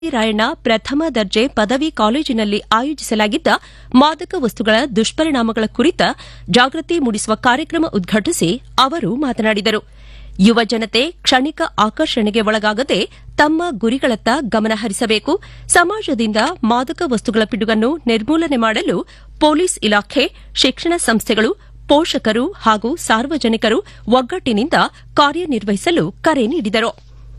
ರಾಯಣ್ಣ ಪ್ರಥಮ ದರ್ಜೆ ಪದವಿ ಕಾಲೇಜಿನಲ್ಲಿ ಆಯೋಜಿಸಲಾಗಿದ್ದ ಮಾದಕ ವಸ್ತುಗಳ ದುಷ್ಪರಿಣಾಮಗಳ ಕುರಿತ ಜಾಗೃತಿ ಮೂಡಿಸುವ ಕಾರ್ಯಕ್ರಮ ಉದ್ಘಾಟಿಸಿ ಅವರು ಮಾತನಾಡಿದರು ಯುವ ಜನತೆ ಕ್ಷಣಿಕ ಆಕರ್ಷಣೆಗೆ ಒಳಗಾಗದೆ ತಮ್ಮ ಗುರಿಗಳತ್ತ ಗಮನ ಹರಿಸಬೇಕು ಸಮಾಜದಿಂದ ಮಾದಕ ವಸ್ತುಗಳ ಪಿಡುಗನ್ನು ನಿರ್ಮೂಲನೆ ಮಾಡಲು ಪೊಲೀಸ್ ಇಲಾಖೆ ಶಿಕ್ಷಣ ಸಂಸ್ಥೆಗಳು ಪೋಷಕರು ಹಾಗೂ ಸಾರ್ವಜನಿಕರು ಒಗ್ಗಟ್ಟಿನಿಂದ ಕಾರ್ಯನಿರ್ವಹಿಸಲು ಕರೆ ನೀಡಿದರು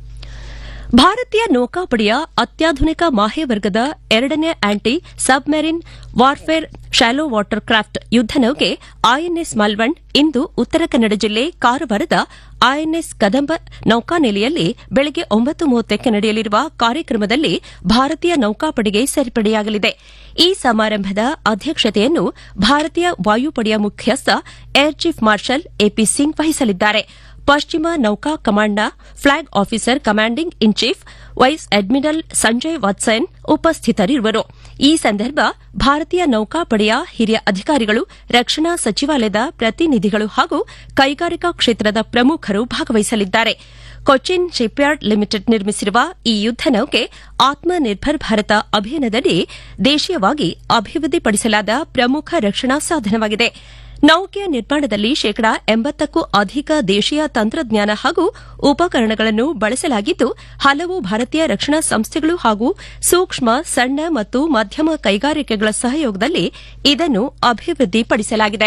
ಭಾರತೀಯ ನೌಕಾಪಡೆಯ ಅತ್ಯಾಧುನಿಕ ಮಾಹೆವರ್ಗದ ಎರಡನೇ anti submarine warfare shallow water craft ಯುದ್ದ ನೌಕೆ ಐಎನ್ಎಸ್ ಮಲ್ವಂಡ್ ಇಂದು ಉತ್ತರ ಕನ್ನಡ ಜಿಲ್ಲೆ ಕಾರವಾರದ ಐಎನ್ಎಸ್ ಕದಂಬ ನೌಕಾನೆಲೆಯಲ್ಲಿ ಬೆಳಗ್ಗೆ ಒಂಬತ್ತು ಮೂವತ್ತಕ್ಕೆ ನಡೆಯಲಿರುವ ಕಾರ್ಯಕ್ರಮದಲ್ಲಿ ಭಾರತೀಯ ನೌಕಾಪಡೆಗೆ ಸೇರ್ಪಡೆಯಾಗಲಿದೆ ಈ ಸಮಾರಂಭದ ಅಧ್ಯಕ್ಷತೆಯನ್ನು ಭಾರತೀಯ ವಾಯುಪಡೆಯ ಮುಖ್ಯಸ್ಥ air chief marshal AP Singh ವಹಿಸಲಿದ್ದಾರೆ ಪಶ್ಚಿಮ ನೌಕಾ ಕಮಾಂಡ್ನ flag officer commanding in chief vice admiral Sanjay Vatsayan ಉಪಸ್ಥಿತರಿರುವರು ಈ ಸಂದರ್ಭ ಭಾರತೀಯ ನೌಕಾಪಡೆಯ ಹಿರಿಯ ಅಧಿಕಾರಿಗಳು ರಕ್ಷಣಾ ಸಚಿವಾಲಯದ ಪ್ರತಿನಿಧಿಗಳು ಹಾಗೂ ಕೈಗಾರಿಕಾ ಕ್ಷೇತ್ರದ ಪ್ರಮುಖರು ಭಾಗವಹಿಸಲಿದ್ದಾರೆ ಕೊಚ್ಚಿನ್ ಶಿಪ್ಯಾರ್ಡ್ ಲಿಮಿಟೆಡ್ ನಿರ್ಮಿಸಿರುವ ಈ ಯುದ್ದ ನೌಕೆ ಆತ್ಮನಿರ್ಭರ್ ಭಾರತ ಅಭಿಯಾನದಡಿ ದೇಶೀಯವಾಗಿ ಅಭಿವೃದ್ಧಿಪಡಿಸಲಾದ ಪ್ರಮುಖ ರಕ್ಷಣಾ ಸಾಧನವಾಗಿದೆ ನೌಕೆಯ ನಿರ್ಮಾಣದಲ್ಲಿ ಶೇಕಡಾ ಎಂಬತ್ತಕ್ಕೂ ಅಧಿಕ ದೇಶೀಯ ತಂತ್ರಜ್ಞಾನ ಹಾಗೂ ಉಪಕರಣಗಳನ್ನು ಬಳಸಲಾಗಿದ್ದು ಹಲವು ಭಾರತೀಯ ರಕ್ಷಣಾ ಸಂಸ್ಥೆಗಳು ಹಾಗೂ ಸೂಕ್ಷ್ಮ ಸಣ್ಣ ಮತ್ತು ಮಧ್ಯಮ ಕೈಗಾರಿಕೆಗಳ ಸಹಯೋಗದಲ್ಲಿ ಇದನ್ನು ಅಭಿವೃದ್ಧಿಪಡಿಸಲಾಗಿದೆ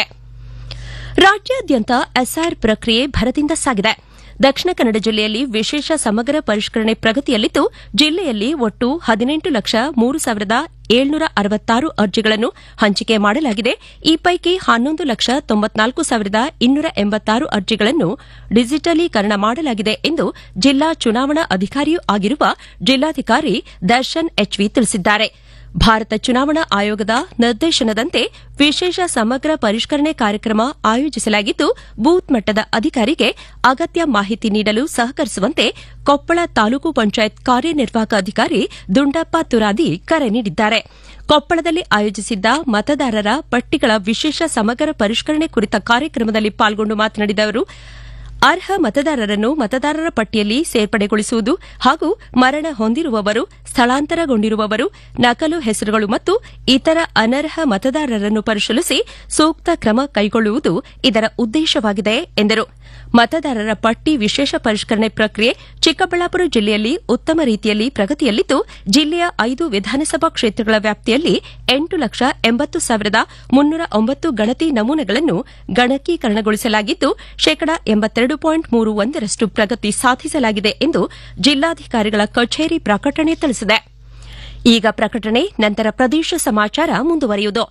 ರಾಜ್ಯಾದ್ಯಂತ ಎಸ್ಆರ್ ಪ್ರಕ್ರಿಯೆ ಭರದಿಂದ ಸಾಗಿದೆ ದಕ್ಷಿಣ ಕನ್ನಡ ಜಿಲ್ಲೆಯಲ್ಲಿ ವಿಶೇಷ ಸಮಗ್ರ ಪರಿಷ್ಕರಣೆ ಪ್ರಗತಿಯಲ್ಲಿದ್ದು ಜಿಲ್ಲೆಯಲ್ಲಿ ಒಟ್ಟು ಹದಿನೆಂಟು ಲಕ್ಷ ಮೂರು ಸಾವಿರದ ಏಳ್ನೂರ ಅರವತ್ತಾರು ಅರ್ಜಿಗಳನ್ನು ಹಂಚಿಕೆ ಮಾಡಲಾಗಿದೆ ಈ ಪೈಕಿ ಹನ್ನೊಂದು ಲಕ್ಷ ತೊಂಬತ್ನಾಲ್ಕು ಸಾವಿರದ ಇನ್ನೂರ ಎಂಬತ್ತಾರು ಅರ್ಜಿಗಳನ್ನು ಡಿಜಿಟಲೀಕರಣ ಮಾಡಲಾಗಿದೆ ಎಂದು ಜಿಲ್ಲಾ ಚುನಾವಣಾ ಅಧಿಕಾರಿಯೂ ಆಗಿರುವ ಜಿಲ್ಲಾಧಿಕಾರಿ ದರ್ಶನ್ ಎಚ್ವಿ ತಿಳಿಸಿದ್ದಾರೆ ಭಾರತ ಚುನಾವಣಾ ಆಯೋಗದ ನಿರ್ದೇಶನದಂತೆ ವಿಶೇಷ ಸಮಗ್ರ ಪರಿಷ್ಕರಣೆ ಕಾರ್ಯಕ್ರಮ ಆಯೋಜಿಸಲಾಗಿದ್ದು ಬೂತ್ ಮಟ್ಟದ ಅಧಿಕಾರಿಗೆ ಅಗತ್ಯ ಮಾಹಿತಿ ನೀಡಲು ಸಹಕರಿಸುವಂತೆ ಕೊಪ್ಪಳ ತಾಲೂಕು ಪಂಚಾಯತ್ ಕಾರ್ಯನಿರ್ವಾಹಕ ಅಧಿಕಾರಿ ದುಂಡಪ್ಪ ತುರಾದಿ ಕರೆ ನೀಡಿದ್ದಾರೆ ಕೊಪ್ಪಳದಲ್ಲಿ ಆಯೋಜಿಸಿದ್ದ ಮತದಾರರ ಪಟ್ಟಿಗಳ ವಿಶೇಷ ಸಮಗ್ರ ಪರಿಷ್ಕರಣೆ ಕುರಿತ ಕಾರ್ಯಕ್ರಮದಲ್ಲಿ ಪಾಲ್ಗೊಂಡು ಮಾತನಾಡಿದ ಅವರು ಅರ್ಹ ಮತದಾರರನ್ನು ಮತದಾರರ ಪಟ್ಟಿಯಲ್ಲಿ ಸೇರ್ಪಡೆಗೊಳಿಸುವುದು ಹಾಗೂ ಮರಣ ಹೊಂದಿರುವವರು ಸ್ಥಳಾಂತರಗೊಂಡಿರುವವರು ನಕಲು ಹೆಸರುಗಳು ಮತ್ತು ಇತರ ಅನರ್ಹ ಮತದಾರರನ್ನು ಪರಿಶೀಲಿಸಿ ಸೂಕ್ತ ಕ್ರಮ ಕೈಗೊಳ್ಳುವುದು ಇದರ ಉದ್ದೇಶವಾಗಿದೆ ಎಂದರು ಮತದಾರರ ಪಟ್ಟಿ ವಿಶೇಷ ಪರಿಷ್ಕರಣೆ ಪ್ರಕ್ರಿಯೆ ಚಿಕ್ಕಬಳ್ಳಾಪುರ ಜಿಲ್ಲೆಯಲ್ಲಿ ಉತ್ತಮ ರೀತಿಯಲ್ಲಿ ಪ್ರಗತಿಯಲ್ಲಿದ್ದು ಜಿಲ್ಲೆಯ ಐದು ವಿಧಾನಸಭಾ ಕ್ಷೇತ್ರಗಳ ವ್ಯಾಪ್ತಿಯಲ್ಲಿ ಎಂಟು ಲಕ್ಷ ಎಂಬತ್ತು ಸಾವಿರದ ಮುನ್ನೂರ ಒಂಬತ್ತು ಗಣತಿ ನಮೂನೆಗಳನ್ನು ಗಣಕೀಕರಣಗೊಳಿಸಲಾಗಿದ್ದು ಶೇಕಡಾ ಎಂಬತ್ತೆರಡು ಪಾಯಿಂಟ್ ಮೂರು ಒಂದರಷ್ಟು ಪ್ರಗತಿ ಸಾಧಿಸಲಾಗಿದೆ ಎಂದು ಜಿಲ್ಲಾಧಿಕಾರಿಗಳ ಕಚೇರಿ ಪ್ರಕಟಣೆ ತಿಳಿಸಿದೆ ಈಗ ಪ್ರಕಟಣೆ ನಂತರ ಪ್ರದೇಶ ಸಮಾಚಾರ ಮುಂದುವರಿಯುವುದು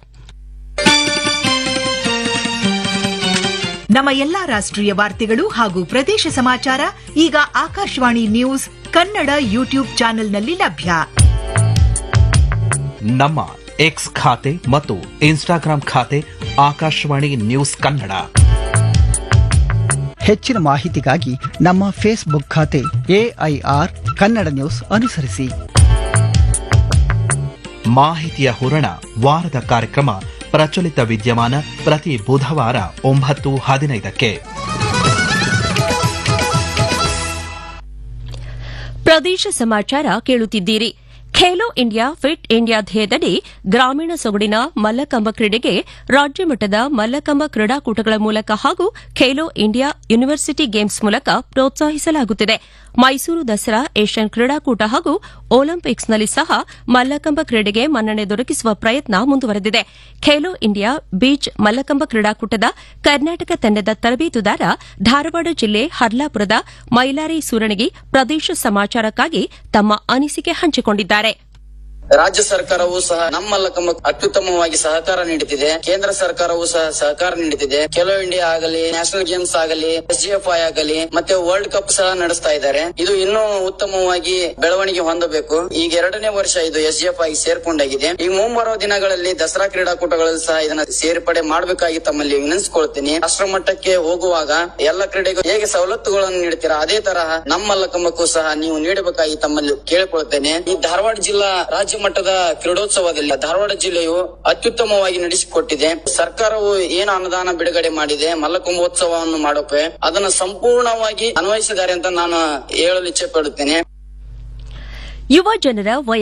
ನಮ್ಮ ಎಲ್ಲಾ ರಾಷ್ಟ್ರೀಯ ವಾರ್ತೆಗಳು ಹಾಗೂ ಪ್ರದೇಶ ಸಮಾಚಾರ ಈಗ ಆಕಾಶವಾಣಿ ನ್ಯೂಸ್ ಕನ್ನಡ ಯೂಟ್ಯೂಬ್ ಚಾನೆಲ್ನಲ್ಲಿ ಲಭ್ಯ ನಮ್ಮ ಎಕ್ಸ್ ಖಾತೆ ಮತ್ತು ಇನ್ಸ್ಟಾಗ್ರಾಂ ಖಾತೆ ಆಕಾಶವಾಣಿ ನ್ಯೂಸ್ ಕನ್ನಡ ಹೆಚ್ಚಿನ ಮಾಹಿತಿಗಾಗಿ ನಮ್ಮ ಫೇಸ್ಬುಕ್ ಖಾತೆ ಎಐಆರ್ ಕನ್ನಡ ನ್ಯೂಸ್ ಅನುಸರಿಸಿ ಮಾಹಿತಿಯ ಹೂರಣ ವಾರದ ಕಾರ್ಯಕ್ರಮ ಪ್ರಚಲಿತ ವಿದ್ಯಮಾನ ಪ್ರತಿ ಬುಧವಾರ ಒಂಬತ್ತು ಹದಿನೈದಕ್ಕೆ ಪ್ರದೇಶ ಸಮಾಚಾರ ಕೇಳುತ್ತಿದ್ದೀರಿ ಖೇಲೋ ಇಂಡಿಯಾ ಫಿಟ್ ಇಂಡಿಯಾ ಧ್ಯೇಯದಡಿ ಗ್ರಾಮೀಣ ಸೊಗಡಿನ ಮಲ್ಲಕಂಬ ಕ್ರೀಡೆಗೆ ರಾಜ್ಯ ಮಟ್ಟದ ಮಲ್ಲಕಂಬ ಕ್ರೀಡಾಕೂಟಗಳ ಮೂಲಕ ಹಾಗೂ ಖೇಲೋ ಇಂಡಿಯಾ ಯೂನಿವರ್ಸಿಟಿ ಗೇಮ್ಸ್ ಮೂಲಕ ಪ್ರೋತ್ಸಾಹಿಸಲಾಗುತ್ತಿದೆ ಮೈಸೂರು ದಸರಾ ಏಷ್ಯನ್ ಕ್ರೀಡಾಕೂಟ ಹಾಗೂ ಒಲಿಂಪಿಕ್ಸ್ನಲ್ಲಿ ಸಹ ಮಲ್ಲಕಂಬ ಕ್ರೀಡೆಗೆ ಮನ್ನಣೆ ದೊರಕಿಸುವ ಪ್ರಯತ್ನ ಮುಂದುವರೆದಿದೆ ಖೇಲೋ ಇಂಡಿಯಾ ಬೀಚ್ ಮಲ್ಲಕಂಬ ಕ್ರೀಡಾಕೂಟದ ಕರ್ನಾಟಕ ತಂಡದ ತರಬೇತುದಾರ ಧಾರವಾಡ ಜಿಲ್ಲೆ ಹರ್ಲಾಪುರದ ಮೈಲಾರಿ ಸೂರಣಗಿ ಪ್ರದೇಶ ಸಮಾಚಾರಕ್ಕಾಗಿ ತಮ್ಮ ಅನಿಸಿಕೆ ಹಂಚಿಕೊಂಡಿದ್ದಾರೆ ರಾಜ್ಯ ಸರ್ಕಾರವು ಸಹ ನಮ್ಮ ಮಲ್ಲಕಂಬ ಅತ್ಯುತ್ತಮವಾಗಿ ಸಹಕಾರ ನೀಡುತ್ತಿದೆ ಕೇಂದ್ರ ಸರ್ಕಾರವು ಸಹ ಸಹಕಾರ ನೀಡುತ್ತಿದೆ ಖೇಲೋ ಇಂಡಿಯಾ ಆಗಲಿ ನ್ಯಾಷನಲ್ ಗೇಮ್ಸ್ ಆಗಲಿ ಎಸ್ ಜಿ ಎಫ್ ಐ ಆಗಲಿ ಮತ್ತೆ ವರ್ಲ್ಡ್ ಕಪ್ ಸಹ ನಡೆಸ್ತಾ ಇದ್ದಾರೆ ಇದು ಇನ್ನೂ ಉತ್ತಮವಾಗಿ ಬೆಳವಣಿಗೆ ಹೊಂದಬೇಕು ಈಗ ಎರಡನೇ ವರ್ಷ ಇದು ಎಸ್ ಜಿ ಎಫ್ ಐ ಸೇರ್ಕೊಂಡಾಗಿದೆ ಈಗ ಮುಂಬರುವ ದಿನಗಳಲ್ಲಿ ದಸರಾ ಕ್ರೀಡಾಕೂಟಗಳಲ್ಲಿ ಸಹ ಇದನ್ನ ಸೇರ್ಪಡೆ ಮಾಡಬೇಕಾಗಿ ತಮ್ಮಲ್ಲಿ ವಿನಂತಿಸಿಕೊಳ್ತೀನಿ ರಾಷ್ಟ್ರ ಮಟ್ಟಕ್ಕೆ ಹೋಗುವಾಗ ಎಲ್ಲ ಕ್ರೀಡೆಗೂ ಹೇಗೆ ಸವಲತ್ತುಗಳನ್ನು ನೀಡ್ತೀರಾ ಅದೇ ತರಹ ನಮ್ಮ ಮಲ್ಲಕಂಬಕ್ಕೂ ಸಹ ನೀವು ನೀಡಬೇಕಾಗಿ ತಮ್ಮಲ್ಲಿ ಕೇಳಿಕೊಳ್ತೇನೆ ಈ ಧಾರವಾಡ ಜಿಲ್ಲಾ ರಾಜ್ಯ ಮಟ್ಟದ ಕ್ರೀಡೋತ್ಸವದಲ್ಲಿ ಧಾರವಾಡ ಜಿಲ್ಲೆಯು ಅತ್ಯುತ್ತಮವಾಗಿ ನಡೆಸಿಕೊಟ್ಟಿದೆ ಸರ್ಕಾರವು ಏನು ಅನುದಾನ ಬಿಡುಗಡೆ ಮಾಡಿದೆ ಮಲ್ಲಕುಂಭೋತ್ಸವವನ್ನು ಮಾಡೋಕೆ ಅದನ್ನು ಸಂಪೂರ್ಣವಾಗಿ ಅನ್ವಯಿಸಿದ್ದಾರೆ ಅಂತ ನಾನು ಹೇಳಲು ಇಚ್ಛೆ ಪಡುತ್ತೇನೆ ಯುವ ಜನರ